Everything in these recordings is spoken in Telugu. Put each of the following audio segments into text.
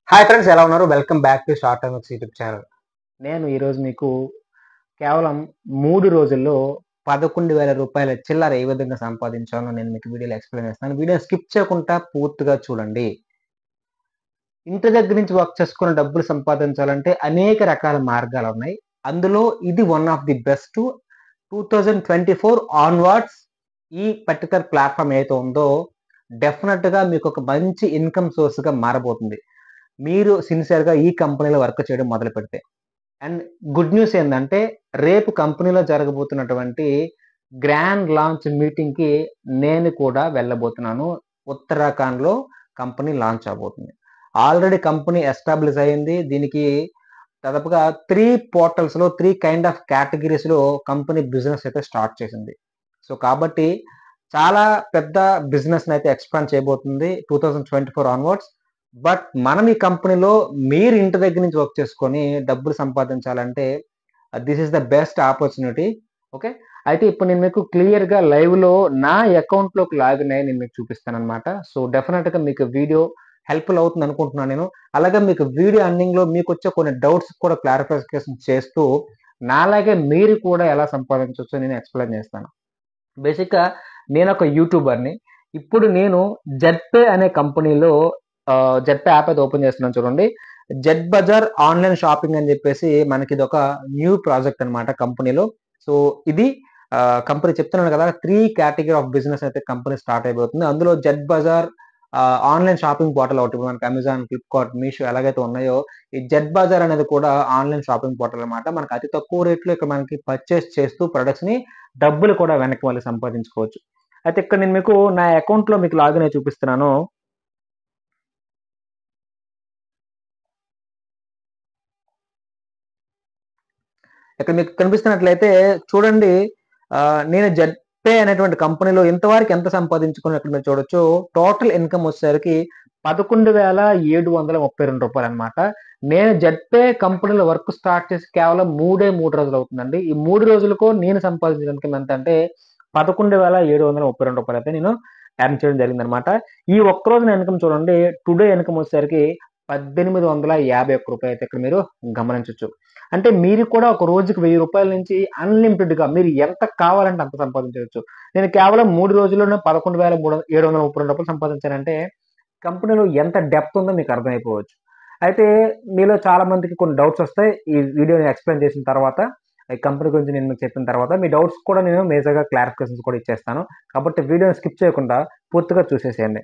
హాయ్ ఫ్రెండ్స్ ఎలా ఉన్నారు welcome back to short time YouTube channel నేను ఈరోజు మీకు కేవలం మూడు రోజుల్లో పదకొండు వేల రూపాయల చిల్లర ఏ విధంగా సంపాదించానో నేను మీకు వీడియోలో ఎక్స్ప్లెయిన్ చేస్తాను వీడియో స్కిప్ చేయకుండా పూర్తిగా చూడండి ఇంటి దగ్గర నుంచి వర్క్ చేసుకుని డబ్బులు సంపాదించాలంటే అనేక రకాల మార్గాలు ఉన్నాయి అందులో ఇది one of the best two thousand twenty four onwards ఈ పర్టికులర్ ప్లాట్ఫామ్ ఏదైతే ఉందో డెఫినెట్గా మీకు ఒక మంచి ఇన్కమ్ సోర్స్గా మారబోతుంది మీరు సిన్సియర్గా ఈ కంపెనీలో వర్క్ చేయడం మొదలు పెడితే అండ్ గుడ్ న్యూస్ ఏంటంటే రేపు కంపెనీలో జరగబోతున్నటువంటి గ్రాండ్ లాంచ్ మీటింగ్కి నేను కూడా వెళ్ళబోతున్నాను ఉత్తరాఖండ్లో కంపెనీ లాంచ్ అవబోతుంది ఆల్రెడీ కంపెనీ ఎస్టాబ్లిష్ అయింది దీనికి దాదాపుగా త్రీ పోర్టల్స్లో త్రీ కైండ్ ఆఫ్ కేటగిరీస్లో కంపెనీ బిజినెస్ అయితే స్టార్ట్ చేసింది సో కాబట్టి చాలా పెద్ద బిజినెస్ అయితే ఎక్స్పాండ్ చేయబోతుంది two thousand twenty four onwards but మనం ఈ కంపెనీలో మీరు ఇంటి దగ్గర నుంచి వర్క్ చేసుకొని డబ్బులు సంపాదించాలంటే this is the best opportunity okay అయితే ఇప్పుడు నేను మీకు క్లియర్గా లైవ్లో నా అకౌంట్లోకి లాగిన్ అయ్యి నేను మీకు చూపిస్తాను అనమాట సో డెఫినెట్గా మీకు వీడియో హెల్ప్ఫుల్ అవుతుంది అనుకుంటున్నాను నేను అలాగే మీకు వీడియో ఎండింగ్లో మీకు వచ్చే కొన్ని డౌట్స్ కూడా క్లారిఫికేషన్ చేస్తూ నాలాగే మీరు కూడా ఎలా సంపాదించవచ్చో నేను ఎక్స్ప్లెయిన్ చేస్తాను బేసిక్గా నేను ఒక యూట్యూబర్ని ఇప్పుడు నేను జెడ్పే అనే కంపెనీలో జెడ్పే యాప్ అయితే ఓపెన్ చేస్తున్నాను చూడండి జెడ్ బజార్ ఆన్లైన్ షాపింగ్ అని చెప్పేసి మనకి ఇది ఒక న్యూ ప్రాజెక్ట్ అనమాట కంపెనీలో సో ఇది కంపెనీ చెప్తున్నాను కదా త్రీ కేటగిరీ ఆఫ్ బిజినెస్ అయితే కంపెనీ స్టార్ట్ అయిపోతుంది అందులో Z bazaar online shopping portal ఒకటి మనకి అమెజాన్ ఫ్లిప్కార్ట్ మీషో ఎలాగైతే ఉన్నాయో ఈ జెడ్ బజార్ అనేది కూడా ఆన్లైన్ షాపింగ్ పోర్టల్ అనమాట మనకి అతి తక్కువ రేట్లో ఇక్కడ మనకి పర్చేస్ చేస్తూ ప్రొడక్ట్స్ ని డబ్బులు కూడా వెనక్కి మళ్ళీ సంపాదించుకోవచ్చు అయితే ఇక్కడ నేను మీకు నా అకౌంట్ లో మీకు లాగిన్ అయి చూపిస్తున్నాను ఇక్కడ మీకు కనిపిస్తున్నట్లయితే చూడండి నేను జెడ్ పే అనేటువంటి కంపెనీలో ఇంతవరకు ఎంత సంపాదించుకుని ఇక్కడ మీరు చూడొచ్చు టోటల్ ఇన్కమ్ వచ్చేసరికి పదకొండు వేల ఏడు వందల ముప్పై రెండు రూపాయలు అనమాట నేను జెడ్పే కంపెనీలో వర్క్ స్టార్ట్ చేసి కేవలం మూడే మూడు రోజులు అవుతుందండి ఈ మూడు రోజులకు నేను సంపాదించిన ఇన్కమ్ ఎంత అంటే పదకొండు వేల ఏడు వందల ముప్పై రెండు రూపాయలు అయితే నేను ఎర్న్ చేయడం జరిగింది అనమాట ఈ ఒక్క రోజున ఇన్కమ్ చూడండి టుడే ఇన్కమ్ వచ్చేసరికి పద్దెనిమిది వందల యాభై ఒక్క రూపాయలు అయితే ఇక్కడ మీరు గమనించవచ్చు అంటే మీరు కూడా ఒక రోజుకి వెయ్యి రూపాయల నుంచి అన్లిమిటెడ్గా మీరు ఎంత కావాలంటే అంత సంపాదించవచ్చు నేను కేవలం మూడు రోజుల్లోనే పదకొండు వేల మూడు ఏడు వందల ముప్పై రెండు రూపాయలు సంపాదించానంటే కంపెనీలో ఎంత డెప్త్ ఉందో మీకు అర్థమైపోవచ్చు అయితే మీలో చాలా మందికి కొన్ని డౌట్స్ వస్తాయి ఈ వీడియోని ఎక్స్ప్లెయిన్ చేసిన తర్వాత ఈ కంపెనీ గురించి నేను మీకు చెప్పిన తర్వాత మీ డౌట్స్ కూడా నేను మేజర్గా క్లారిఫికేషన్స్ కూడా ఇచ్చేస్తాను కాబట్టి వీడియోని స్కిప్ చేయకుండా పూర్తిగా చూసేసేయండి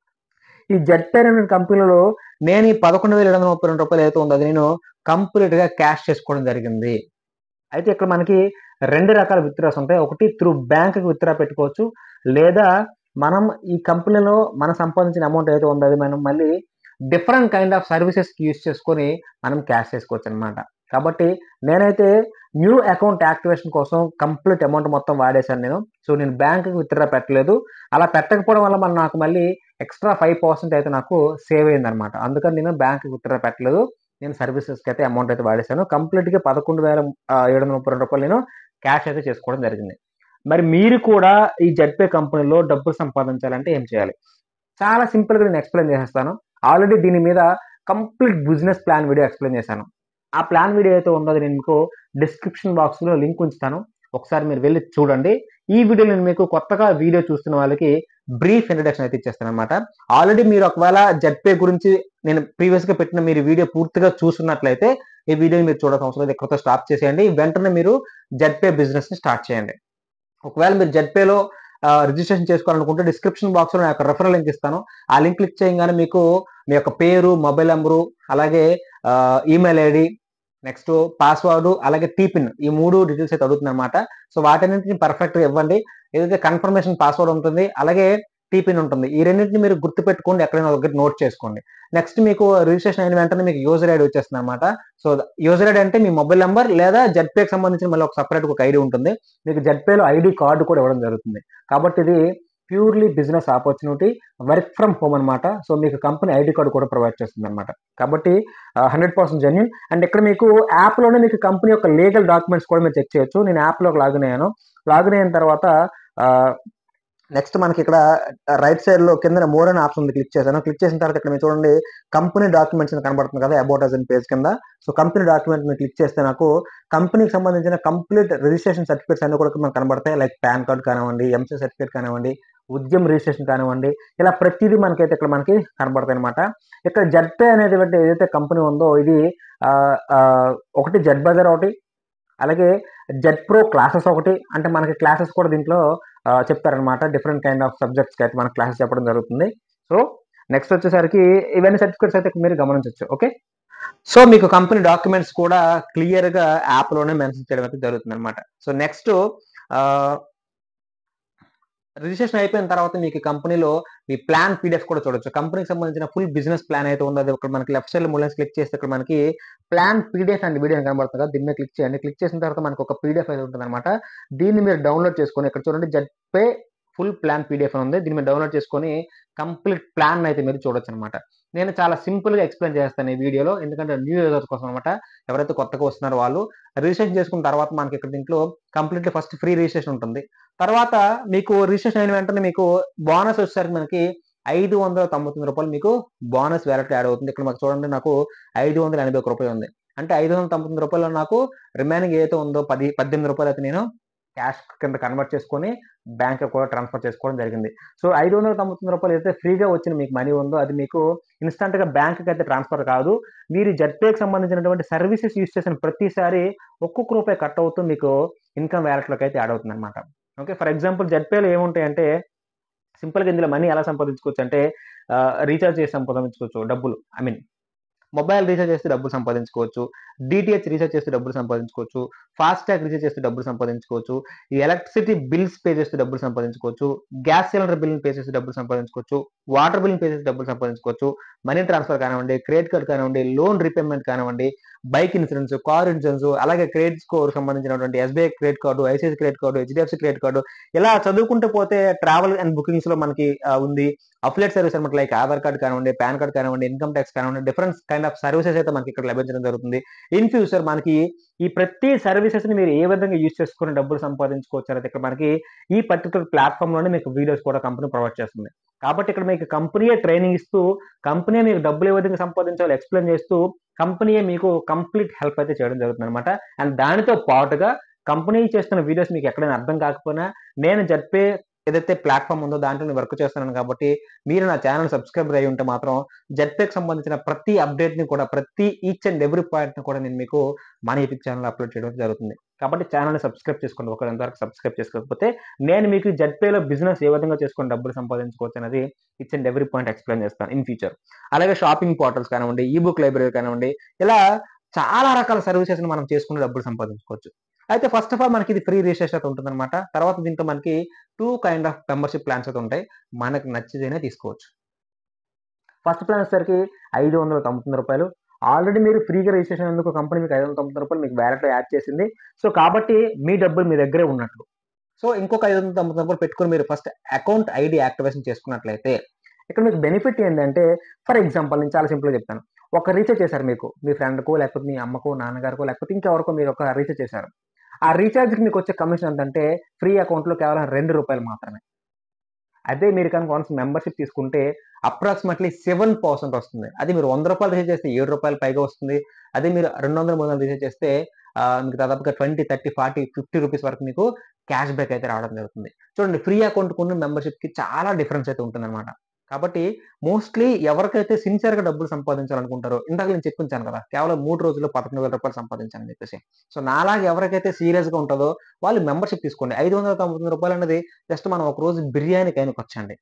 ఈ జెడ్ పేర్ అనే కంపెనీలో నేను ఈ పదకొండు వేల ఏడు వందల ముప్పై రెండు రూపాయలు అయితే ఉందో అది నేను కంప్లీట్గా క్యాష్ చేసుకోవడం జరిగింది అయితే ఇక్కడ మనకి రెండు రకాల విత్డ్రాస్ ఉంటాయి ఒకటి త్రూ బ్యాంక్కి విత్డ్రా పెట్టుకోవచ్చు లేదా మనం ఈ కంపెనీలో మనం సంపాదించిన అమౌంట్ అయితే ఉందో అది మనం మళ్ళీ డిఫరెంట్ కైండ్ ఆఫ్ సర్వీసెస్కి యూజ్ చేసుకొని మనం క్యాష్ చేసుకోవచ్చు అనమాట కాబట్టి నేనైతే న్యూ అకౌంట్ యాక్టివేషన్ కోసం కంప్లీట్ అమౌంట్ మొత్తం వాడేశాను నేను సో నేను బ్యాంక్కి విత్డ్రా పెట్టలేదు అలా పెట్టకపోవడం వల్ల మన నాకు మళ్ళీ ఎక్స్ట్రా ఫైవ్ పర్సెంట్ అయితే నాకు సేవ్ అయింది అనమాట అందుకని నేను బ్యాంక్కి విత్డ్రా పెట్టలేదు నేను సర్వీసెస్కి అయితే అమౌంట్ అయితే వాడేశాను కంప్లీట్గా పదకొండు వేల ఏడు వందల ముప్పై రెండు రూపాయలు నేను క్యాష్ అయితే చేసుకోవడం జరిగింది మరి మీరు కూడా ఈ జడ్పే కంపెనీలో డబ్బులు సంపాదించాలంటే ఏం చేయాలి చాలా సింపుల్గా నేను ఎక్స్ప్లెయిన్ చేసేస్తాను ఆల్రెడీ దీని మీద complete business plan video explain చేశాను ఆ ప్లాన్ వీడియో అయితే ఉందో నేను మీకు డిస్క్రిప్షన్ బాక్స్లో లింక్ ఉంచుతాను ఒకసారి మీరు వెళ్ళి చూడండి ఈ వీడియో నేను మీకు కొత్తగా వీడియో చూస్తున్న వాళ్ళకి బ్రీఫ్ ఇంట్రడక్షన్ అయితే ఇచ్చేస్తాను అనమాట ఆల్రెడీ మీరు ఒకవేళ జడ్పే గురించి నేను ప్రీవియస్గా పెట్టిన మీరు వీడియో పూర్తిగా చూస్తున్నట్లయితే ఈ వీడియోని మీరు చూడాల్సిన అవసరం లేదు ఎక్కడితో స్టాప్ చేసేయండి వెంటనే మీరు జడ్పే బిజినెస్ని స్టార్ట్ చేయండి ఒకవేళ మీరు జడ్పేలో రిజిస్ట్రేషన్ చేసుకోవాలనుకుంటే డిస్క్రిప్షన్ బాక్స్లో నా యొక్క రెఫరల్ లింక్ ఇస్తాను ఆ లింక్ క్లిక్ చేయగానే మీకు మీ యొక్క పేరు మొబైల్ నెంబరు అలాగే ఈమెయిల్ ఐడి నెక్స్ట్ పాస్వర్డ్ అలాగే టీపిన్ ఈ మూడు డీటెయిల్స్ అయితే అడుగుతుంది అనమాట సో వాటన్నింటిని పర్ఫెక్ట్గా ఇవ్వండి ఏదైతే కన్ఫర్మేషన్ పాస్వర్డ్ ఉంటుంది అలాగే టీపిన్ ఉంటుంది ఈ రెండింటిని మీరు గుర్తుపెట్టుకోండి ఎక్కడైనా ఒకటి నోట్ చేసుకోండి నెక్స్ట్ మీకు రిజిస్ట్రేషన్ అయిన వెంటనే మీకు యూజర్ ఐడి వచ్చేస్తుంది అనమాట సో యూజర్ ఐడి అంటే మీ మొబైల్ నెంబర్ లేదా జెడ్పేకి సంబంధించిన మళ్ళీ ఒక సపరేట్ ఒక ఐడి ఉంటుంది మీకు జెడ్పేలో ఐడి కార్డు కూడా ఇవ్వడం జరుగుతుంది కాబట్టి ఇది purely business opportunity work from home అనమాట సో మీకు కంపెనీ ఐడి కార్డు కూడా ప్రొవైడ్ చేస్తుంది అనమాట కాబట్టి హండ్రెడ్ పర్సెంట్ జెన్యున్ అండ్ ఇక్కడ మీకు యాప్లోనే మీకు కంపెనీ యొక్క లీగల్ డాక్యుమెంట్స్ కూడా మీరు చెక్ చేయొచ్చు నేను యాప్లోకి లాగిన్ అయ్యాను లాగిన్ అయిన తర్వాత నెక్స్ట్ మనకి ఇక్కడ రైట్ సైడ్ లో కింద మోర్ అనే ఆప్షన్ ఉంది క్లిక్ చేశాను క్లిక్ చేసిన తర్వాత ఇక్కడ మీరు చూడండి కంపెనీ డాక్యుమెంట్స్ అని కనబడుతుంది కదా అబౌట్ అస్ అని పేజ్ కింద సో కంపెనీ డాక్యుమెంట్ మీద క్లిక్ చేస్తే నాకు కంపెనీకి సంబంధించిన కంప్లీట్ రిజిస్ట్రేషన్ సర్టిఫికేట్స్ అన్ని కూడా మనకు కనబడతాయి లైక్ పాన్ కార్డ్ కానివ్వండి ఎంసీ సర్టిఫికేట్ కానివ్వండి ఉద్యమ రిజిస్ట్రేషన్ కానివ్వండి ఇలా ప్రతిదీ మనకైతే ఇక్కడ మనకి కనబడతాయి అనమాట ఇక్కడ జడ్పే అనేది ఏదైతే కంపెనీ ఉందో ఇది ఆ, ఆ, ఒకటి జడ్ బజార్ ఒకటి అలాగే జెడ్ ప్రో క్లాసెస్ ఒకటి అంటే మనకి క్లాసెస్ కూడా దీంట్లో ఆ, చెప్తారనమాట డిఫరెంట్ కైండ్ ఆఫ్ సబ్జెక్ట్స్కి అయితే మనకి క్లాసెస్ చెప్పడం జరుగుతుంది సో నెక్స్ట్ వచ్చేసరికి ఇవన్నీ సర్టిఫికేట్స్ అయితే మీరు గమనించవచ్చు ఓకే సో మీకు కంపెనీ డాక్యుమెంట్స్ కూడా క్లియర్ గా యాప్ లోనే మెన్షన్ చేయడం అయితే జరుగుతుంది అనమాట సో నెక్స్ట్ రిజిస్ట్రేషన్ అయిపోయిన తర్వాత మీకు కంపెనీలో మీ ప్లాన్ పీడిఎఫ్ కూడా చూడొచ్చు కంపెనీకి సంబంధించిన ఫుల్ బిజినెస్ ప్లాన్ అయితే ఉందో అది ఇక్కడ మనకి లెఫ్ట్ సైడ్ మూలెన్స్ క్లిక్ చేస్తే ఇక్కడ మనకి ప్లాన్ పీడిఎఫ్ అండ్ వీడియో కనబడుతుంది కదా దీని మీద క్లిక్ చేయండి క్లిక్ చేసిన తర్వాత మనకు ఒక పీడిఎఫ్ అయితే ఉంటుంది అనమాట దీన్ని మీరు డౌన్లోడ్ చేసుకొని ఇక్కడ చూడండి Z pay full plan PDF అని ఉంది దీన్ని మీరు డౌన్లోడ్ చేసుకొని కంప్లీట్ ప్లాన్ అయితే మీరు చూడొచ్చు అనమాట నేను చాలా సింపుల్ గా ఎక్స్ప్లెయిన్ చేస్తాను ఈ వీడియోలో ఎందుకంటే న్యూ యూజర్స్ కోసం అనమాట ఎవరైతే కొత్తగా వస్తున్నారో వాళ్ళు రిజిస్ట్రేషన్ చేసుకున్న తర్వాత మనకి ఇక్కడ దీంట్లో కంప్లీట్లీ ఫస్ట్ ఫ్రీ రిజిస్ట్రేషన్ ఉంటుంది తర్వాత మీకు రిజిస్ట్రేషన్ అయిన వెంటనే మీకు బోనస్ వచ్చేసరికి మనకి ఐదు వందల తొంభై తొమ్మిది రూపాయలు మీకు బోనస్ వ్యాలెట్ యాడ్ అవుతుంది ఇక్కడ మాకు చూడండి నాకు ఐదు వందల ఎనభై ఒక రూపాయలు ఉంది అంటే ఐదు వందల తొంభై తొమ్మిది రూపాయలు నాకు రిమైనింగ్ ఏదైతే ఉందో పది పద్దెనిమిది రూపాయలు అయితే నేను క్యాష్ కింద కన్వర్ట్ చేసుకొని బ్యాంక్ కూడా ట్రాన్స్ఫర్ చేసుకోవడం జరిగింది సో ఐదు వందల తొంభై తొమ్మిది రూపాయలు అయితే ఫ్రీగా వచ్చిన మీకు మనీ ఉందో అది మీకు ఇన్స్టంట్ గా బ్యాంక్ అయితే ట్రాన్స్ఫర్ కాదు మీరు జెడ్పేకి సంబంధించినటువంటి సర్వీసెస్ యూస్ చేసిన ప్రతిసారి ఒక్కొక్క రూపాయి కట్ అవుతూ మీకు ఇన్కమ్ వ్యాలెట్లోకి అయితే యాడ్ అవుతుంది అనమాట ఓకే ఫర్ ఎగ్జాంపుల్ జెడ్పేలో ఏముంటాయంటే సింపుల్గా ఇందులో మనీ ఎలా సంపాదించుకోవచ్చు అంటే రీఛార్జ్ చేసి సంపాదించుకోవచ్చు డబ్బులు ఐ మీన్ మొబైల్ రీఛార్జ్ చేస్తే డబ్బులు సంపాదించుకోవచ్చు డిటిహెచ్ రీఛార్జ్ చేస్తే డబ్బులు సంపాదించుకోవచ్చు ఫాస్ట్ ట్యాగ్ రీఛార్జ్ చేస్తే డబ్బులు సంపాదించుకోవచ్చు ఈ ఎలక్ట్రిసిటీ బిల్స్ పే చేస్తే డబ్బులు సంపాదించుకోవచ్చు గ్యాస్ సిలిండర్ బిల్ పే చేస్తే డబ్బులు సంపాదించుకోవచ్చు వాటర్ బిల్ పే చేస్తే డబ్బులు సంపాదించుకోవచ్చు మనీ ట్రాన్స్ఫర్ కానివ్వండి క్రెడిట్ కార్డ్ కానివ్వండి లోన్ రీపేమెంట్ కానివ్వండి బైక్ ఇన్సూరెన్స్ కార్ ఇన్సూరెన్స్ అలాగే క్రెడిట్ స్కోర్ సంబంధించినటువంటి SBI credit card ICICI credit card HDFC credit card ఇలా చదువుకుంటూ పోతే ట్రావెల్ అండ్ బుకింగ్స్ లో మనకి ఆ, ఉంది అఫిలేట్ సర్వీస్ అనమాట లైక్ ఆధార్ కార్డ్ కానివ్వండి పాన్ కార్డ్ కానివ్వండి ఇన్కమ్ ట్యాక్స్ కానివ్వండి డిఫరెంట్ కైండ్ ఆఫ్ సర్వీసెస్ అయితే మనకి ఇక్కడ లభించడం జరుగుతుంది ఇన్ ఫ్యూచర్ మనకి ఈ ప్రతి సర్వీసెస్ ని మీరు ఏ విధంగా యూజ్ చేసుకుని డబ్బులు సంపాదించుకోవచ్చు అనేది ఇక్కడ మనకి ఈ పర్టికులర్ ప్లాట్ఫామ్ లోనే మీకు వీడియోస్ కూడా కంపెనీ ప్రొవైడ్ చేస్తుంది కాబట్టి ఇక్కడ మీకు కంపెనీయే ట్రైనింగ్ ఇస్తూ కంపెనీ మీకు డబ్బులు ఏ విధంగా సంపాదించాలో ఎక్స్ప్లెయిన్ చేస్తూ కంపెనీయే మీకు కంప్లీట్ హెల్ప్ అయితే చేయడం జరుగుతుంది అనమాట అండ్ దానితో పాటుగా కంపెనీ చేస్తున్న వీడియోస్ మీకు ఎక్కడైనా అర్థం కాకపోయినా నేను చెప్పే ఏదైతే ప్లాట్ఫామ్ ఉందో దాంట్లో నేను వర్క్ చేస్తున్నాను కాబట్టి మీరు నా ఛానల్ సబ్స్క్రైబర్ అయి ఉంటే మాత్రం జెడ్పేకి సంబంధించిన ప్రతి అప్డేట్ ని కూడా ప్రతి ఈచ్ అండ్ ఎవ్రీ పాయింట్ ని కూడా నేను మీకు మన యూట్యూబ్ ఛానల్ అప్లోడ్ చేయడం జరుగుతుంది కాబట్టి ఛానల్ సబ్స్క్రైబ్ చేసుకోండి ఒకరు ఎంతవరకు సబ్స్క్రైబ్ చేసుకోకపోతే నేను మీకు జెడ్పేలో బిజినెస్ ఏ విధంగా చేసుకొని డబ్బులు సంపాదించుకోవచ్చు అనేది each and every point explain చేస్తాను ఇన్ ఫ్యూచర్ అలాగే షాపింగ్ పోర్టల్స్ కానివ్వండి ఈ బుక్ లైబ్రరీ కానివ్వండి ఇలా చాలా రకాల సర్వీసెస్ ని మనం చేసుకుని డబ్బులు సంపాదించుకోవచ్చు అయితే ఫస్ట్ ఆఫ్ ఆల్ మనకి ఇది ఫ్రీ రిజిస్ట్రేషన్ అయితే ఉంటుంది అనమాట తర్వాత దీంట్లో మనకి two kind of membership plans అయితే ఉంటాయి మనకు నచ్చితేనే తీసుకోవచ్చు ఫస్ట్ ప్లాన్ వచ్చేసరికి ఐదు వందల తొంభై రూపాయలు ఆల్రెడీ మీరు ఫ్రీగా రిజిస్ట్రేషన్ ఎందుకు కంపెనీ మీకు ఐదు వందల తొంభై రూపాయలు మీకు వ్యాలెట్లో యాడ్ చేసింది సో కాబట్టి మీ డబ్బులు మీ దగ్గరే ఉన్నట్లు సో ఇంకొక ఐదు వందల తొంభై రూపాయలు పెట్టుకుని మీరు ఫస్ట్ అకౌంట్ ఐడి యాక్టివేషన్ చేసుకున్నట్లయితే ఇక్కడ మీకు బెనిఫిట్ ఏంటంటే ఫర్ ఎగ్జాంపుల్ నేను చాలా సింపుల్గా చెప్తాను ఒక రీఛార్జ్ చేశారు మీకు మీ ఫ్రెండ్కో లేకపోతే మీ అమ్మకో నాన్నగారికో లేకపోతే ఇంకెవరికో మీరు ఒక రీఛార్జ్ చేశారు ఆ రీఛార్జ్కి మీకు వచ్చే కమిషన్ ఎంతంటే ఫ్రీ అకౌంట్లో కేవలం రెండు రూపాయలు మాత్రమే అదే మీరు కనుక వన్స్ మెంబర్షిప్ తీసుకుంటే అప్రాక్సిమేట్లీ సెవెన్ పర్సెంట్ వస్తుంది అది మీరు వంద రూపాయలు రీఛార్జ్ చేస్తే ఏడు రూపాయలు పైగా వస్తుంది అదే మీరు రెండు వందల మూడు వందలు రీఛార్జ్ చేస్తే ఆ, మీకు దాదాపుగా twenty thirty forty fifty rupees వరకు మీకు క్యాష్ బ్యాక్ అయితే రావడం జరుగుతుంది చూడండి ఫ్రీ అకౌంట్ ఉన్న మెంబర్షిప్ కి చాలా డిఫరెన్స్ అయితే ఉంటుంది అనమాట కాబట్టి మోస్ట్లీ ఎవరికైతే సిన్సియర్ గా డబ్బులు సంపాదించాలనుకుంటారో ఇందాక నేను చెప్పించాను కదా కేవలం మూడు రోజుల్లో పదకొండు వేల రూపాయలు సంపాదించాలని చెప్పేసి సో నాలాగా ఎవరికైతే సీరియస్ గా ఉంటుందో వాళ్ళు మెంబర్షిప్ తీసుకోండి ఐదు వందల తొంభై తొమ్మిది రూపాయలు అనేది జస్ట్ మనం ఒక రోజు బిర్యానీకి అయినా వచ్చండి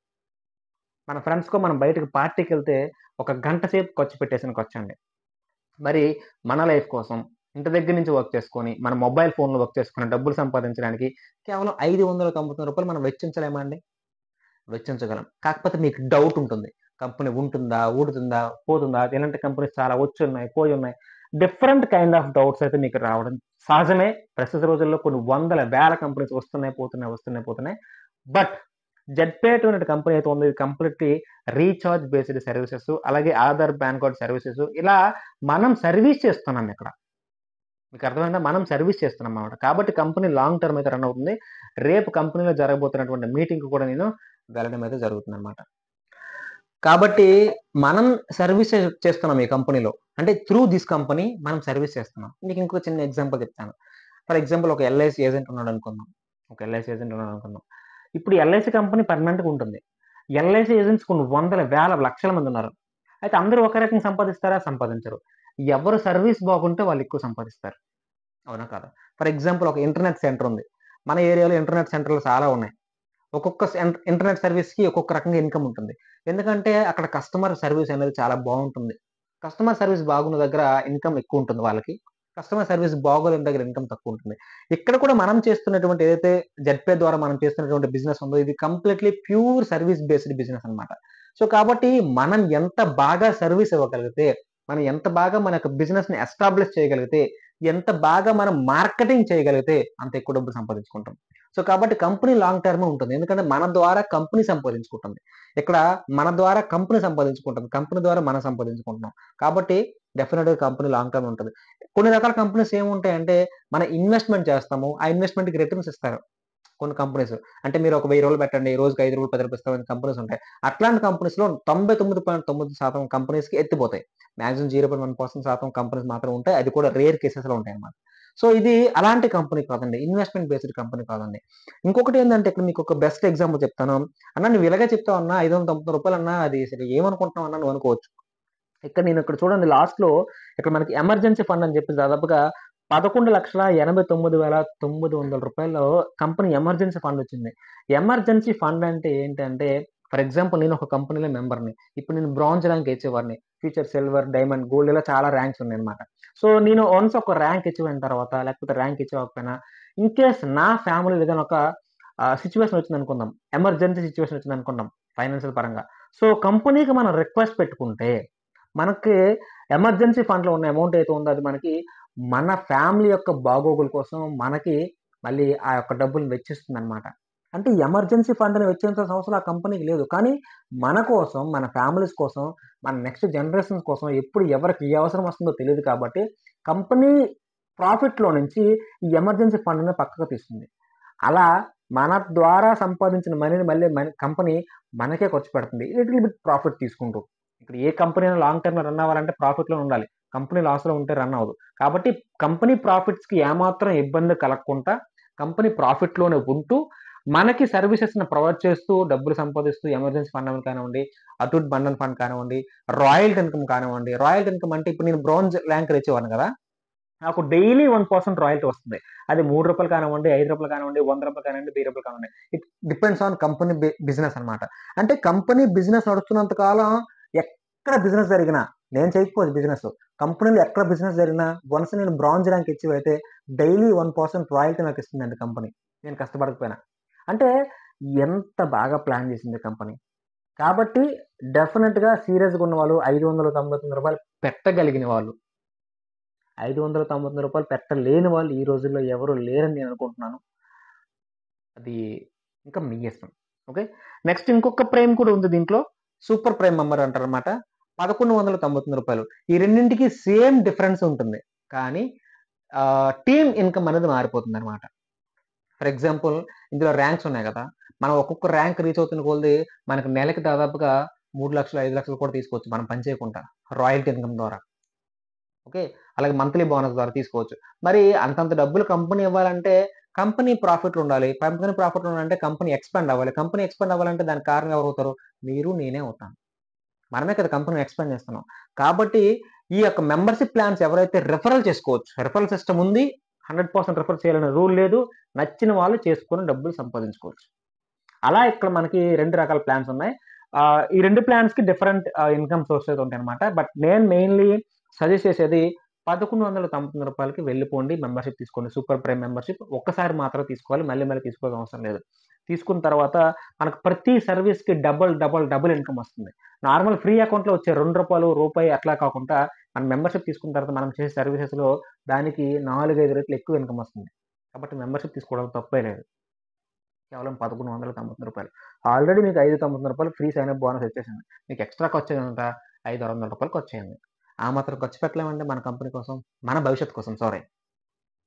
మన ఫ్రెండ్స్ కో మనం బయటకు పార్టీకి వెళ్తే ఒక గంట సేపు ఖర్చు పెట్టేసిన వచ్చండి మరి మన లైఫ్ కోసం ఇంటి దగ్గర నుంచి వర్క్ చేసుకొని మన మొబైల్ ఫోన్లో వర్క్ చేసుకుని డబ్బులు సంపాదించడానికి కేవలం ఐదు వందల తొంభై తొమ్మిది రూపాయలు మనం వెచ్చించలేమా అండి వెచ్చించగలం కాకపోతే మీకు డౌట్ ఉంటుంది కంపెనీ ఉంటుందా ఊడుతుందా పోతుందా ఇలాంటి కంపెనీస్ చాలా వచ్చి ఉన్నాయి పోయి ఉన్నాయి డిఫరెంట్ కైండ్ ఆఫ్ డౌట్స్ అయితే మీకు రావడం సహజమే ప్రస్తుత రోజుల్లో కొన్ని వందల వేల కంపెనీస్ వస్తున్నాయి పోతున్నాయి వస్తున్నాయి పోతున్నాయి బట్ జెడ్పేట్ అనే కంపెనీ అయితే ఉంది కంప్లీట్లీ రీఛార్జ్ బేస్డ్ సర్వీసెస్ అలాగే ఆధార్ పాన్ కార్డ్ సర్వీసెస్ ఇలా మనం సర్వీస్ చేస్తున్నాం ఇక్కడ మీకు అర్థమైందా మనం సర్వీస్ చేస్తున్నాం అన్నమాట కాబట్టి కంపెనీ లాంగ్ టర్మ్ అయితే రన్ అవుతుంది రేపు కంపెనీలో జరగబోతున్నటువంటి మీటింగ్ కూడా నేను వెళ్ళడం అయితే జరుగుతుంది అనమాట కాబట్టి మనం సర్వీస్ చేస్తున్నాం ఈ కంపెనీలో అంటే త్రూ దిస్ కంపెనీ మనం సర్వీస్ చేస్తున్నాం మీకు ఇంకో చిన్న ఎగ్జాంపుల్ చెప్తాను ఫర్ ఎగ్జాంపుల్ ఒక ఎల్ఐసి ఏజెంట్ ఉన్నాడు అనుకుందాం ఒక ఎల్ఐసి ఏజెంట్ ఉన్నాడు అనుకుందాం ఇప్పుడు ఎల్ఐసి కంపెనీ పర్మనెంట్గా ఉంటుంది ఎల్ఐసి ఏజెంట్స్ కొన్ని వందల వేల లక్షల మంది ఉన్నారు అయితే అందరూ ఒక రకంగా సంపాదిస్తారా సంపాదించరు ఎవరు సర్వీస్ బాగుంటే వాళ్ళు ఎక్కువ సంపాదిస్తారు అవునా కాదా ఫర్ ఎగ్జాంపుల్ ఒక ఇంటర్నెట్ సెంటర్ ఉంది మన ఏరియాలో ఇంటర్నెట్ సెంటర్లు చాలా ఉన్నాయి ఒక్కొక్క సెం- ఇంటర్నెట్ సర్వీస్కి ఒక్కొక్క రకంగా ఇన్కమ్ ఉంటుంది ఎందుకంటే అక్కడ కస్టమర్ సర్వీస్ అనేది చాలా బాగుంటుంది కస్టమర్ సర్వీస్ బాగున్న దగ్గర ఇన్కమ్ ఎక్కువ ఉంటుంది వాళ్ళకి కస్టమర్ సర్వీస్ బాగోలేని దగ్గర ఇన్కమ్ తక్కువ ఉంటుంది ఇక్కడ కూడా మనం చేస్తున్నటువంటి ఏదైతే జెడ్పే ద్వారా మనం చేస్తున్నటువంటి బిజినెస్ ఉందో ఇది completely pure service based business అన్నమాట సో కాబట్టి మనం ఎంత బాగా సర్వీస్ ఇవ్వగలిగితే మనం ఎంత బాగా మన యొక్క బిజినెస్ ని ఎస్టాబ్లిష్ చేయగలిగితే ఎంత బాగా మనం మార్కెటింగ్ చేయగలిగితే అంత ఎక్కువ డబ్బులు సంపాదించుకుంటాం సో కాబట్టి కంపెనీ లాంగ్ టర్మ్ ఉంటుంది ఎందుకంటే మన ద్వారా కంపెనీ సంపాదించుకుంటుంది ఇక్కడ మన ద్వారా కంపెనీ సంపాదించుకుంటుంది కంపెనీ ద్వారా మనం సంపాదించుకుంటున్నాం కాబట్టి డెఫినెట్ గా కంపెనీ లాంగ్ టర్మ్ ఉంటుంది కొన్ని రకాల కంపెనీస్ ఏముంటాయంటే మన ఇన్వెస్ట్మెంట్ చేస్తాము ఆ ఇన్వెస్ట్మెంట్ కి రిటర్న్స్ ఇస్తారు కొన్ని కంపెనీస్ అంటే మీరు ఒక వెయ్యి రూపాయలు పెట్టండి రోజుకి ఐదు రూపాయలు పది రూపాయలు ఇస్తామని కంపెనీస్ ఉంటాయి అట్లాంటి కంపెనీస్ లో తొంభై తొమ్మిది పాయింట్ తొమ్మిది శాతం కంపెనీస్ కి ఎత్తిపోతాయి maximum zero point one percent శాతం కంపెనీస్ మాత్రం ఉంటాయి అది కూడా రేర్ కేసెస్ లో ఉంటాయి అన్నమాట సో ఇది అలాంటి కంపెనీ కాదండి ఇన్వెస్ట్మెంట్ బేస్డ్ కంపెనీ కాదండి ఇంకొకటి ఏంటంటే ఇక్కడ మీకు ఒక బెస్ట్ ఎగ్జాంపుల్ చెప్తాను అన్న నువ్వు ఇలాగే చెప్తావు అన్న ఐదు వందల తొంభై రూపాయలు అన్న అది అసలు ఏమనుకుంటున్నావు అన్న నువ్వు అనుకోవచ్చు ఇక్కడ నేను ఇక్కడ చూడండి లాస్ట్ లో ఇక్కడ మనకి ఎమర్జెన్సీ ఫండ్ అని చెప్పి దాదాపుగా పదకొండు లక్షల ఎనభై తొమ్మిది వేల తొమ్మిది వందల రూపాయలు కంపెనీ ఎమర్జెన్సీ ఫండ్ వచ్చింది ఎమర్జెన్సీ ఫండ్ అంటే ఏంటంటే ఫర్ ఎగ్జాంపుల్ నేను ఒక కంపెనీలో మెంబర్ని ఇప్పుడు నేను బ్రాంజ్ ర్యాంక్ ఇచ్చేవాడిని ఫ్యూచర్ సిల్వర్ డైమండ్ గోల్డ్ ఇలా చాలా ర్యాంక్స్ ఉన్నాయి అనమాట సో నేను వన్స్ ఒక ర్యాంక్ ఇచ్చిపోయిన తర్వాత లేకపోతే ర్యాంక్ ఇచ్చేవకపోయినా ఇన్ కేస్ నా ఫ్యామిలీ ఏదైనా ఒక సిచ్యువేషన్ వచ్చింది అనుకుందాం ఎమర్జెన్సీ సిచ్యువేషన్ వచ్చింది అనుకుందాం ఫైనాన్షియల్ పరంగా సో కంపెనీకి మనం రిక్వెస్ట్ పెట్టుకుంటే మనకి ఎమర్జెన్సీ ఫండ్లో ఉన్న అమౌంట్ అయితే ఉందో అది మనకి మన ఫ్యామిలీ యొక్క బాగోగుల కోసం మనకి మళ్ళీ ఆ యొక్క డబ్బులు వెచ్చిస్తుంది అనమాట అంటే ఎమర్జెన్సీ ఫండ్ని వెచ్చించాల్సిన అవసరం ఆ కంపెనీకి లేదు కానీ మన కోసం మన ఫ్యామిలీస్ కోసం మన నెక్స్ట్ జనరేషన్స్ కోసం ఎప్పుడు ఎవరికి ఏ అవసరం వస్తుందో తెలియదు కాబట్టి కంపెనీ ప్రాఫిట్లో నుంచి ఈ ఎమర్జెన్సీ ఫండ్ని పక్కకు తీస్తుంది అలా మన ద్వారా సంపాదించిన మనీని మళ్ళీ మన కంపెనీ మనకే ఖర్చు పెడుతుంది లిటిల్ బిట్ ప్రాఫిట్ తీసుకుంటూ ఇక్కడ ఏ కంపెనీ లాంగ్ టర్మ్ రన్ అవ్వాలంటే ప్రాఫిట్లో ఉండాలి కంపెనీ లాస్లో ఉంటే రన్ అవ్వదు కాబట్టి కంపెనీ ప్రాఫిట్స్కి ఏమాత్రం ఇబ్బంది కలగకుండా కంపెనీ ప్రాఫిట్లోనే ఉంటూ మనకి సర్వీసెస్ని ప్రొవైడ్ చేస్తూ డబ్బులు సంపాదిస్తూ ఎమర్జెన్సీ ఫండ్ కానివ్వండి అటూట్ బండన్ ఫండ్ కానివ్వండి రాయల్టీ ఇన్కమ్ కానివ్వండి రాయల్టీ ఇన్కమ్ అంటే ఇప్పుడు నేను బ్రాంజ్ ర్యాంక్ ఇచ్చేవాను కదా నాకు డైలీ వన్ పర్సెంట్ రాయల్టీ వస్తుంది అది మూడు రూపాయలు కానివ్వండి ఐదు రూపాయలు కానివ్వండి వంద రూపాయలు కానివ్వండి వెయ్యి రూపాయలు కానివ్వండి it depends on company business అన్నమాట అంటే కంపెనీ బిజినెస్ నడుస్తున్నంత కాలం ఎక్కడ బిజినెస్ జరిగినా నేను చేయకపోవచ్చు బిజినెస్ కంపెనీలో ఎక్కడ బిజినెస్ జరిగినా వన్స్ నేను బ్రాంజ్ ర్యాంక్ ఇచ్చి అయితే డైలీ వన్ పర్సెంట్ రాయల్టీ నాకు ఇస్తుందండి కంపెనీ నేను కష్టపడకపోయినా అంటే ఎంత బాగా ప్లాన్ చేసింది కంపెనీ కాబట్టి డెఫినెట్గా సీరియస్గా ఉన్న వాళ్ళు ఐదు వందల తొంభై తొమ్మిది రూపాయలు పెట్టగలిగిన వాళ్ళు ఐదు వందల తొంభై తొమ్మిది రూపాయలు పెట్టలేని వాళ్ళు ఈ రోజుల్లో ఎవరు లేరని నేను అనుకుంటున్నాను అది ఇంకా మీ ఇష్టం ఓకే నెక్స్ట్ ఇంకొక ప్రైమ్ కూడా ఉంది దీంట్లో సూపర్ ప్రైమ్ మెంబర్ అంటారు అనమాట పదకొండు వందల తొంభై తొమ్మిది రూపాయలు ఈ రెండింటికి సేమ్ డిఫరెన్స్ ఉంటుంది కానీ టీమ్ ఇన్కమ్ అనేది మారిపోతుంది అనమాట ఫర్ ఎగ్జాంపుల్ ఇందులో ర్యాంక్స్ ఉన్నాయి కదా మనం ఒక్కొక్క ర్యాంక్ రీచ్ అవుతున్న కొలది మనకు నెలకి దాదాపుగా మూడు లక్షలు ఐదు లక్షలు కూడా తీసుకోవచ్చు మనం పని చేయకుండా రాయల్టీ ఇన్కమ్ ద్వారా ఓకే అలాగే మంత్లీ బోనస్ ద్వారా తీసుకోవచ్చు మరి అంతంత డబ్బులు కంపెనీ ఇవ్వాలంటే కంపెనీ ప్రాఫిట్ ఉండాలి కంపెనీ ప్రాఫిట్ ఉండాలంటే కంపెనీ ఎక్స్పాండ్ అవ్వాలి కంపెనీ ఎక్స్పాండ్ అవ్వాలంటే దానికి కారణం ఎవరు అవుతారు మీరు నేనే అవుతాను మనమే కదా కంపెనీ ఎక్స్పాండ్ చేస్తున్నాం కాబట్టి ఈ యొక్క మెంబర్షిప్ ప్లాన్స్ ఎవరైతే రెఫరల్ చేసుకోవచ్చు రెఫరల్ సిస్టమ్ ఉంది హండ్రెడ్ పర్సెంట్ రెఫర్ చేయాలనే రూల్ లేదు నచ్చిన వాళ్ళు చేసుకొని డబ్బులు సంపాదించుకోవచ్చు అలా ఇక్కడ మనకి రెండు రకాల ప్లాన్స్ ఉన్నాయి ఈ రెండు ప్లాన్స్ కి డిఫరెంట్ ఇన్కమ్ సోర్సెస్ ఉంటాయి అనమాట బట్ నేను మెయిన్లీ సజెస్ట్ చేసేది పదకొండు వందల తొంభై రూపాయలకి వెళ్ళిపోండి మెంబర్షిప్ తీసుకోండి సూపర్ ప్రైమ్ మెంబర్షిప్ ఒక్కసారి మాత్రం తీసుకోవాలి మళ్ళీ మళ్ళీ తీసుకోవాల్సిన అవసరం లేదు తీసుకున్న తర్వాత మనకు ప్రతి సర్వీస్కి డబుల్ డబుల్ డబుల్ ఇన్కమ్ వస్తుంది నార్మల్ ఫ్రీ అకౌంట్లో వచ్చే రెండు రూపాయలు రూపాయి అట్లా కాకుండా మనం మెంబర్షిప్ తీసుకున్న తర్వాత మనం చేసే సర్వీసెస్లో దానికి నాలుగైదు రెట్లు ఎక్కువ ఇన్కమ్ వస్తుంది కాబట్టి మెంబర్షిప్ తీసుకోవడం తప్పే లేదు కేవలం పదకొండు వందల తొంభై రూపాయలు ఆల్రెడీ మీకు ఐదు తొంభై రూపాయలు ఫ్రీ సైన్ అప్ బోనస్ వచ్చేసింది మీకు ఎక్స్ట్రా ఖర్చు ఎంత ఐదు వందల రూపాయలు ఖర్చు అయింది ఆ మాత్రం ఖర్చు పెట్టలేమంటే మన కంపెనీ కోసం మన భవిష్యత్తు కోసం సారీ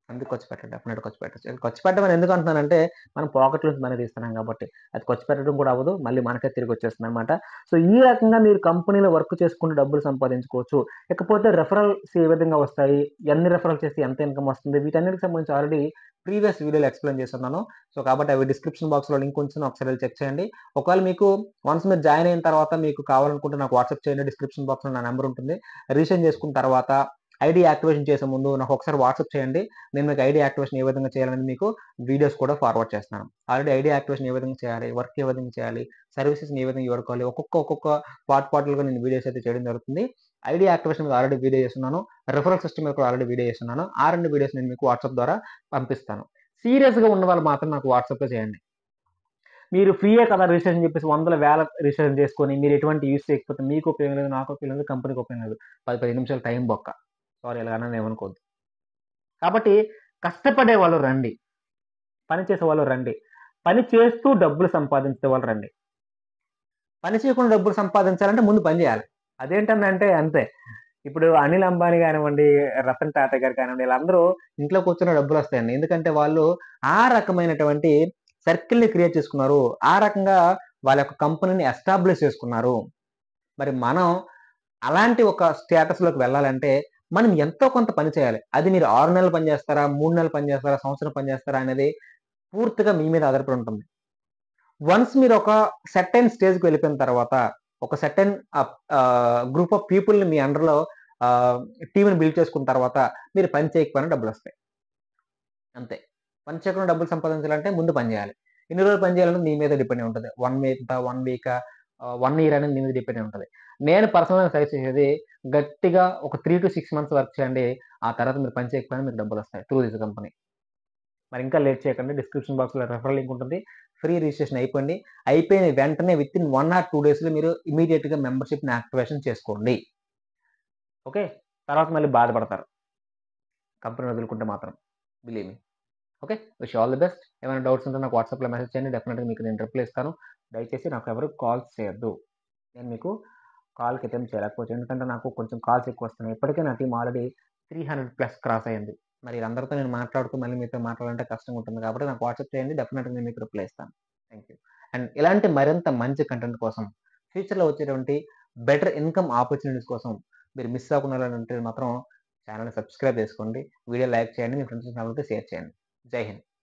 అందుకు ఖర్చు పెట్టండి డెఫినెట్ ఖర్చు పెట్టచ్చు ఖర్చు పెట్టమని ఎందుకు అంటున్నానంటే మనం పాకెట్ నుంచి మనీ తీస్తున్నాం కాబట్టి అది ఖర్చు పెట్టడం కూడా అవ్వదు మళ్ళీ మనకే తిరిగి వచ్చేస్తుంది అనమాట సో ఈ రకంగా మీరు కంపెనీలో వర్క్ చేసుకుంటూ డబ్బులు సంపాదించుకోవచ్చు ఇకపోతే రెఫరల్స్ ఏ విధంగా వస్తాయి ఎన్ని రెఫరల్ చేస్తే ఎంత ఇన్కమ్ వస్తుంది వీటన్నిటికి సంబంధించి ఆల్రెడీ ప్రీవియస్ వీడియోలో ఎక్స్ప్లెయిన్ చేస్తున్నాను సో కాబట్టి అవి డిస్క్రిప్షన్ బాక్స్లో లింక్ ఉంచిన ఒకసారి చెక్ చేయండి ఒకవేళ మీకు వన్స్ మీరు జాయిన్ అయిన తర్వాత మీకు కావాలనుకుంటే నాకు వాట్సాప్ చేయండి డిస్క్రిప్షన్ బాక్స్లో నా నెంబర్ ఉంటుంది రిజిస్ట్రేషన్ చేసుకున్న తర్వాత ఐడి యాక్టివేషన్ చేసే ముందు నాకు ఒకసారి వాట్సాప్ చేయండి నేను మీకు ఐడి యాక్టివేషన్ ఏ విధంగా చేయాలని మీకు వీడియోస్ కూడా ఫార్వర్డ్ చేస్తాను ఆల్రెడీ ఐడి యాక్టివేషన్ ఏ విధంగా చేయాలి వర్క్ ఏ విధంగా చేయాలి సర్వీసెస్ ఏ విధంగా వాడుకోవాలి ఒక్కొక్క ఒక్కొక్క పార్ట్ పార్ట్లుగా నేను వీడియోస్ అయితే చేయడం జరుగుతుంది ఐడి యాక్టివేషన్ మీద ఆల్రెడీ వీడియో చేస్తున్నాను రెఫరల్ సిస్టమ్ మీద కూడా ఆల్రెడీ వీడియో చేస్తున్నాను ఆ రెండు వీడియోస్ నేను మీకు వాట్సాప్ ద్వారా పంపిస్తాను సీరియస్గా ఉన్న వాళ్ళు మాత్రం నాకు వాట్సాప్లో చేయండి మీరు ఫ్రీయే కదా రిజిస్ట్రేషన్ చెప్పేసి వందల వేల రిజిస్ట్రేషన్ చేసుకొని మీరు ఎటువంటి యూస్ చేయకపోతే మీకు ఉపయోగం లేదు నాకు ఉపయోగం లేదు కంపెనీకి ఉపయోగం లేదు పది పది నిమిషాలు టైం బొక్క సారీ ఎలాగన్నా ఏమనుకోవద్దు కాబట్టి కష్టపడే వాళ్ళు రండి పని చేసే వాళ్ళు రండి పని చేస్తూ డబ్బులు సంపాదించే వాళ్ళు రండి పని చేయకుండా డబ్బులు సంపాదించాలంటే ముందు పని చేయాలి అదేంటంటే అంతే ఇప్పుడు అనిల్ అంబానీ కానివ్వండి రతన్ టాటా గారు కానివ్వండి వీళ్ళందరూ ఇంట్లో కూర్చున్న డబ్బులు వస్తాయండి ఎందుకంటే వాళ్ళు ఆ రకమైనటువంటి సర్కిల్ని క్రియేట్ చేసుకున్నారు ఆ రకంగా వాళ్ళ యొక్క కంపెనీని ఎస్టాబ్లిష్ చేసుకున్నారు మరి మనం అలాంటి ఒక స్టేటస్లోకి వెళ్ళాలంటే మనం ఎంతో కొంత పని చేయాలి అది మీరు ఆరు నెలలు పని చేస్తారా మూడు నెలలు పని చేస్తారా సంవత్సరం పని చేస్తారా అనేది పూర్తిగా మీ మీద ఆధారపడి ఉంటుంది వన్స్ మీరు ఒక సెటైన్ స్టేజ్కి వెళ్ళిపోయిన తర్వాత ఒక సెటైన్ గ్రూప్ ఆఫ్ పీపుల్ని మీ అండర్లో టీంని బిల్డ్ చేసుకున్న తర్వాత మీరు పని చేయకపోయినా డబ్బులు వస్తాయి అంతే పని చేయకుండా డబ్బులు సంపాదించాలంటే ముందు పని చేయాలి ఎన్ని రోజులు పని చేయాలంటే మీ మీద డిపెండ్ అయి ఉంటుంది one week one week one year అనేది మీ మీద డిపెండ్ అయి ఉంటుంది నేను పర్సనల్గా సజెస్ట్ చేసేది గట్టిగా ఒక three to six months work చేయండి ఆ తర్వాత మీరు పని చేయకపోయినా మీకు డబ్బులు వస్తాయి త్రూ దిస్ కంపెనీ మరి ఇంకా లేట్ చేయకండి డిస్క్రిప్షన్ బాక్స్లో రెఫరల్ లింక్ ఉంటుంది ఫ్రీ రిజిస్ట్రేషన్ అయిపోయింది అయిపోయిన వెంటనే within one or two డేస్లో మీరు ఇమీడియట్గా మెంబర్షిప్ని యాక్టివేషన్ చేసుకోండి ఓకే తర్వాత మళ్ళీ బాధపడతారు కంపెనీ వదులుకుంటే మాత్రం బిలీవ్ మీ okay wish all the best ఏమైనా డౌట్స్ ఉంటే నాకు వాట్సాప్లో మెసేజ్ చేయండి డెఫినెట్గా మీకు నేను రిప్లై ఇస్తాను దయచేసి నాకు ఎవరు కాల్స్ చేయొద్దు నేను మీకు కాల్కి అటెంప్ట్ చేయలేకపోవచ్చు ఎందుకంటే నాకు కొంచెం కాల్స్ ఎక్కువ వస్తున్నాయి ఇప్పటికే నా team already three hundred plus cross అయ్యింది మరి అందరితో నేను మాట్లాడుతూ మళ్ళీ మీతో మాట్లాడాలంటే కష్టంగా ఉంటుంది కాబట్టి నాకు వాట్సాప్ చేయండి డెఫినెట్గా నేను మీకు రిప్లై ఇస్తాను థ్యాంక్ యూ అండ్ ఇలాంటి మరింత మంచి కంటెంట్ కోసం ఫ్యూచర్లో వచ్చేటువంటి బెటర్ ఇన్కమ్ ఆపర్చునిటీస్ కోసం మీరు మిస్ అవ్వకుండా ఉంటే మాత్రం ఛానల్ని సబ్స్క్రైబ్ చేసుకోండి వీడియో లైక్ చేయండి మీ ఫ్రెండ్స్ ఫ్యామిలీతో షేర్ చేయండి జై హింద్